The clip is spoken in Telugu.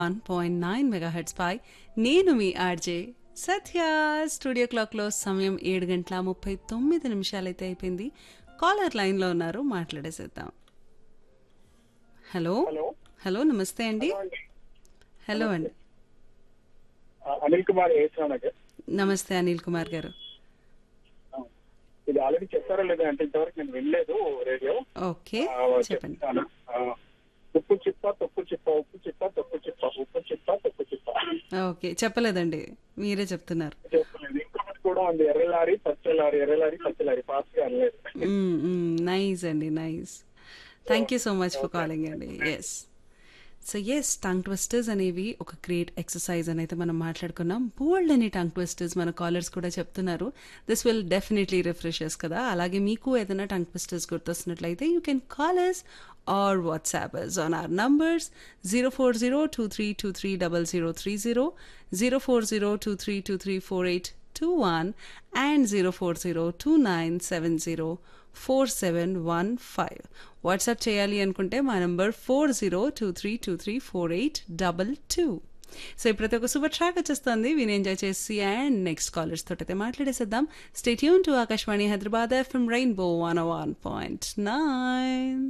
వన్ పాయింట్ నైన్ మెగాహెడ్స్ పై నేను మీ ఆర్జే సత్య స్టూడియో క్లాక్లో సమయం ఏడు గంటల ముప్పై తొమ్మిది నిమిషాలైతే అయిపోయింది కాలర్ లైన్లో ఉన్నారు మాట్లాడేసేద్దాం హలో హలో హలో నమస్తే అండి హలో అండి ఆ, అనిల్ కుమార్ ఏసా నగర్ నమస్తే అనిల్ కుమార్ గారు ఆ, ఇది ఆల్రెడీ చెప్పారో లేదా అంటే ఇంతవరకు నేను వినలేదు రేడియో ఓకే ఆ, చెప్పండి చెప్తాను. ఆ, ఉప్పు చిప్ప తొక్కు చిప్ప ఉప్పు చిప్ప తొక్కు చిప్ప ఉప్పు చిప్ప తొక్కు చిప్ప ఓకే చెప్పలేదండి మీరే చెప్తున్నారు చెప్పలేదు ఇంకొకటి కూడా ఉంది ఎర్రలారి పచ్చలారి ఎర్రలారి పచ్చలారి ఫాస్ట్ గా అనలేదు నైస్ అండి nice thank you so much for calling అండి yes so yes tongue twisters అనేవి ఒక గ్రేట్ ఎక్సర్సైజ్ అని అయితే మనం మాట్లాడుకున్నాం బోల్డ్ అని టంగ్ ట్విస్టర్స్ మన కాలర్స్ కూడా చెప్తున్నారు దిస్ విల్ డెఫినెట్లీ రిఫ్రెషెస్ కదా అలాగే మీకు ఏదైనా టంగ్ ట్విస్టర్స్ గుర్తొస్తున్నట్లయితే you can callers or whatsappers on our numbers zero four zero two three two three double zero three zero zero four zero two three two three four eight two one and zero four zero two nine seven zero four seven one five WhatsApp చేయాలి అనుకుంటే మా number four zero two three two three four eight double two so ఇప్పుడైతే ఒక సూపర్ ట్రాక్ వచ్చేస్తుంది విని ఎంజాయ్ చేసి అండ్ నెక్స్ట్ కాలర్స్ తోటి అయితే మాట్లాడేసేద్దాం stay tune to Akashvani Hyderabad FM rainbow one one point nine